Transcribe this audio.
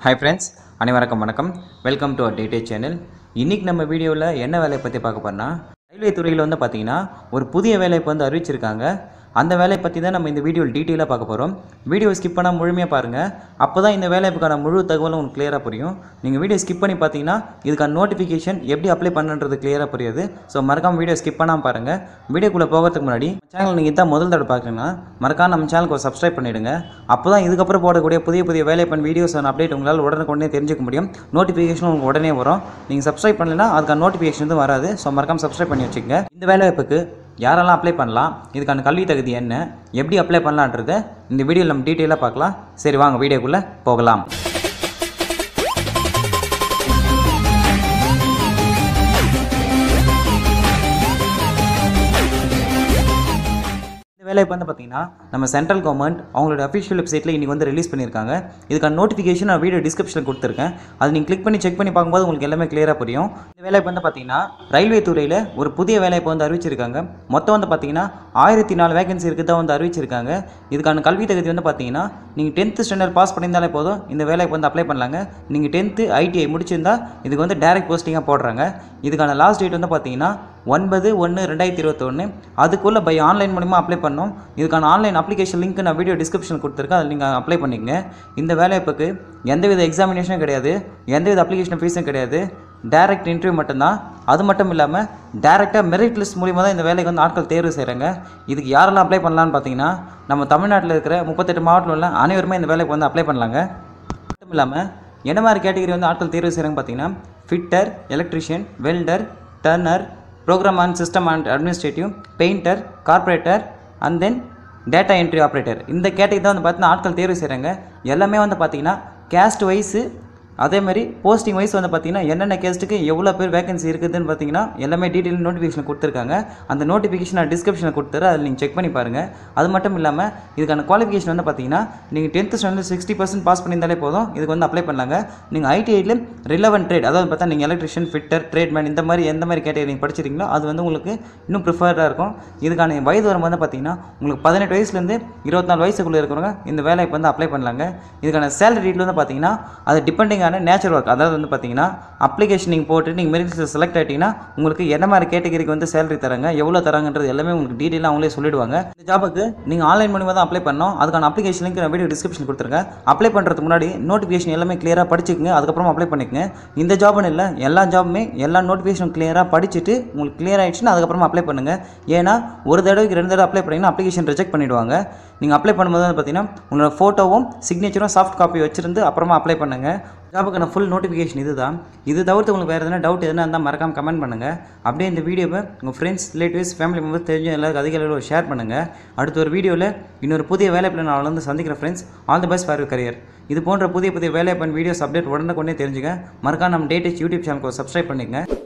hi friends அனைவருக்கும் வணக்கம் welcome to அவர் டேட்டே சேனல் இன்றைக்கி நம்ம வீடியோவில் என்ன வேலையை பற்றி பார்க்க போறோம்னா ரயில்வே துறையில் வந்து பார்த்திங்கன்னா ஒரு புதிய வேலையை இப்போ வந்து அறிவிச்சிருக்காங்க அந்த வேலையை பற்றி தான் நம்ம இந்த வீடியோவில் டீட்டெயிலாக பார்க்க போகிறோம் வீடியோ ஸ்கிப் பண்ணால் முழுமையாக பாருங்கள் அப்போ தான் இந்த வேலைக்கான முழு தகவலும் உங்களுக்கு கிளியராக புரியும் நீங்கள் வீடியோ ஸ்கிப் பண்ணி பார்த்தீங்கன்னா இதுக்கான நோட்டிஃபிகேஷன் எப்படி அப்ளை பண்ணுன்றது கிளியராக புரியாது ஸோ மறக்காம வீடியோ ஸ்கிப் பண்ணாமல் பாருங்கள் வீடியோக்குள்ளே போகிறதுக்கு முன்னாடி சேனல் நீங்கள் இதான் முதல் தடவை பார்க்குறீங்கன்னா மறக்காம நம்ம சேனலுக்கு ஒரு சப்ஸ்கிரைப் பண்ணிவிடுங்க அப்போ தான் இதுக்கப்புறம் போடக்கூடிய புதிய புதிய வேலை பண்ண வீடியோஸ் அப்டேட் உங்களால் உடனுக்குடனே தெரிஞ்சுக்க முடியும் நோட்டிஃபிகேஷன் உங்களுக்கு உடனே வரும் நீங்கள் சப்ஸ்கிரைப் பண்ணலைன்னா அதுக்கான நோட்டிஃபிகேஷன் வந்து வராது ஸோ மறக்காம சப்ஸ்கிரைப் பண்ணி வச்சுக்கோங்க இந்த வேலை வாய்ப்புக்கு யாரெல்லாம் அப்ளை பண்ணலாம் இதுக்கான கல்வி தகுதி என்ன எப்படி அப்ளை பண்ணலான்றதை இந்த வீடியோவில் நம்ம டீட்டெயிலாக பார்க்கலாம் சரி வாங்க வீடியோக்குள்ளே போகலாம் இந்த வேலை இப்போ வந்து பார்த்தீங்கன்னா நம்ம சென்ட்ரல் கவர்மெண்ட் அவங்களோட அஃபிஷியல் வெப்சைட்டில் இன்றைக்கி வந்து ரிலீஸ் பண்ணியிருக்காங்க இதுக்கான நோட்டிஃபிகேஷன் நான் வீடியோ டிஸ்கிரிப்ஷனில் கொடுத்துருக்கேன் அது நீங்கள் கிளிக் பண்ணி செக் பண்ணி பார்க்கும்போது உங்களுக்கு எல்லாமே கிளியராக புரியும் இந்த வேலை இப்போ வந்து பார்த்தீங்கன்னா ரயில்வே துறையில் ஒரு புதிய வேலை இப்போ வந்து அறிவிச்சிருக்காங்க மொத்தம் வந்து பார்த்தீங்கன்னா ஆயிரத்தி நாலு வேகன்சி இருக்குது தான் வந்து அறிவிச்சிருக்காங்க இதுக்கான கல்வி தகுதி வந்து பார்த்தீங்கன்னா நீங்கள் டென்த்து ஸ்டாண்டர்ட் பாஸ் பண்ணியிருந்தாலே போதும் இந்த வேலைக்கு வந்து அப்ளை பண்ணலாங்க நீங்கள் டென்த்து ஐடிஐ முடிச்சிருந்தா இதுக்கு வந்து டேரக்ட் போஸ்டிங்காக போடுறாங்க இதுக்கான லாஸ்ட் டேட் வந்து பார்த்தீங்கன்னா ஒன்பது ஒன்று ரெண்டாயிரத்தி இருபத்தொன்று அதுக்குள்ளே பை ஆன்லைன் மூலிமா அப்ளை பண்ணோம் இதுக்கான ஆன்லைன் அப்ளிகேஷன் லிங்க் நான் வீடியோ டிஸ்கிரிப்ஷன் கொடுத்துருக்கேன் அதில் நீங்கள் அப்ளை பண்ணிக்கங்க இந்த வேலைவாய்ப்புக்கு எந்தவித எக்ஸாமினேஷனும் கிடையாது எந்தவித அப்ளிகேஷன் ஃபீஸும் கிடையாது டேரக்ட் இன்டர்வியூ மட்டும்தான் அது மட்டும் இல்லாமல் டேரெக்டாக மெரிட் லிஸ்ட் மூலிமா தான் இந்த வேலைக்கு வந்து ஆட்கள் தேர்வு செய்கிறாங்க இதுக்கு யாரெல்லாம் அப்ளை பண்ணலான்னு பார்த்தீங்கன்னா நம்ம தமிழ்நாட்டில் இருக்கிற முப்பத்தெட்டு மாவட்டத்தில் உள்ள அனைவருமே இந்த வேலைக்கு வந்து அப்ளை பண்ணலாங்க மட்டும் இல்லாமல் என்ன மாதிரி கேட்டகரி வந்து ஆட்கள் தேர்வு செய்கிறாங்க பார்த்தீங்கன்னா fitter electrician welder turner program and system and administrative painter carburettor and then data entry operator இந்த கேட்டகரி தான் வந்து பார்த்தீங்கன்னா ஆட்கள் தேர்வு செய்கிறாங்க எல்லாமே வந்து பார்த்தீங்கன்னா கேஸ்ட் வைஸு அதே மாதிரி போஸ்டிங் வைஸ் வந்து பார்த்தீங்கன்னா என்னென்ன கேஸ்ட்டுக்கு எவ்வளோ பேர் வேகன்சி இருக்குதுன்னு பார்த்தீங்கன்னா எல்லாமே டீட்டெயில் நோட்டிஃபிகேஷன் கொடுத்துருக்காங்க அந்த நோட்டிஃபிகேஷன் நான் டிஸ்கிரிப்ஷனில் கொடுத்துரு அதில் நீங்கள் செக் பண்ணி பாருங்கள் அது மட்டும் இல்லாமல் இதுக்கான குவாலிஃபிகேஷன் வந்து பார்த்தீங்கன்னா நீங்கள் tenth standard sixty percent pass பண்ணியிருந்தாலே போதும் இதுக்கு வந்து அப்ளை பண்ணலாங்க நீங்கள் ஐடிஐயில் ரிலவெண்ட் ட்ரேட் அதாவது பார்த்தா நீங்கள் எலக்ட்ரிஷியன் ஃபிட்டர் ட்ரேட்மேன் இந்த மாதிரி எந்த மாதிரி கேட்டகரி நீங்கள் படிச்சிருக்கீங்களோ அது வந்து உங்களுக்கு இன்னும் ப்ரிஃபர்டாக இருக்கும் இதுக்கான வயது வரும் வந்து பார்த்தீங்கன்னா உங்களுக்கு பதினெட்டு வயசுலேருந்து இருபத்தி வயசுக்குள்ளே இருக்கிறவங்க இந்த வேலைக்கு வந்து அப்ளை பண்ணலாங்க இதுக்கான சேலரி ரேட்டில் வந்து பார்த்தீங்கன்னா அது டிபெண்டிங்கான நேச்சர் ஒர்க் அதாவது வந்து பார்த்தீங்கன்னா அப்ளிகேஷன் நீங்கள் போட்டு நீங்கள் மெரிட்ஸில் செலக்ட் ஆகிட்டீங்கன்னா உங்களுக்கு என்ன மாதிரி கேட்டகரிக்கு வந்து சேலரி தராங்க எவ்வளோ தராங்கன்றது எல்லாமே உங்களுக்கு டீட்டெயிலாக அவங்களே சொல்லிடுவாங்க இந்த ஜாபுக்கு நீங்கள் ஆன்லைன் மூலியமாக தான் அப்ளை பண்ணணும் அதுக்கான அப்ளிகேஷன் லிங்க் நான் வீடியோ டிஸ்கிரிப்ஷன் கொடுத்துருக்கேன் அப்ளை பண்ணுறதுக்கு முன்னாடி நோட்டிஃபிகேஷன் எல்லாமே கிளியராக படிச்சுக்கங்க அதுக்கப்புறம் அப்ளை பண்ணிக்கங்க இந்த ஜாப்னு இல்லை எல்லா ஜாபுமே எல்லா நோட்டிஃபிகேஷன் கிளியராக படிச்சுட்டு உங்களுக்கு கிளியர் ஆயிடுச்சுன்னா அதுக்கப்புறமா அப்ளை பண்ணுங்கள் ஏன்னா ஒரு தடவைக்கு ரெண்டு தடவை அப்ளை பண்ணிங்கன்னா அப்ளிகேஷன் ரிஜெக்ட் பண்ணிடுவாங்க நீங்கள் அப்ளை பண்ணும்போது வந்து பார்த்தீங்கன்னா உங்களோட ஃபோட்டோவும் சிக்னேச்சரும் சாஃப்ட் காப்பி வச்சிருந்து அப்புறமா அப்ளை பண்ணுங்கள் ஜாபுக்கான ஃபுல் நோட்டிஃபிகேஷன் இது தான் இது தவிர்த்து உங்களுக்கு வேறு எதனா டவுட் எதனா இருந்தால் மறக்காம கமெண்ட் பண்ணுங்கள் அப்படியே இந்த வீடியோவை உங்கள் ஃப்ரெண்ட்ஸ் ரிலேட்டிவ்ஸ் ஃபேமிலி மெம்பர்ஸ் தெரிஞ்ச எல்லாருக்கும் அதிக அளவில் ஷேர் பண்ணுங்கள் அடுத்த ஒரு வீடியோவில் இன்னொரு புதிய வேலைப்பில் நான் வந்து சந்திக்கிறேன் friends all the best for your career இது போன்ற புதிய புதிய வேலைப்பன் வீடியோஸ் அப்டேட் உடனே கொண்டே தெரிஞ்சுங்க மறக்காம நம்ம டேட்டஸ் யூடியூப் சேனலுக்கு சப்ஸ்கிரைப் பண்ணிக்கங்க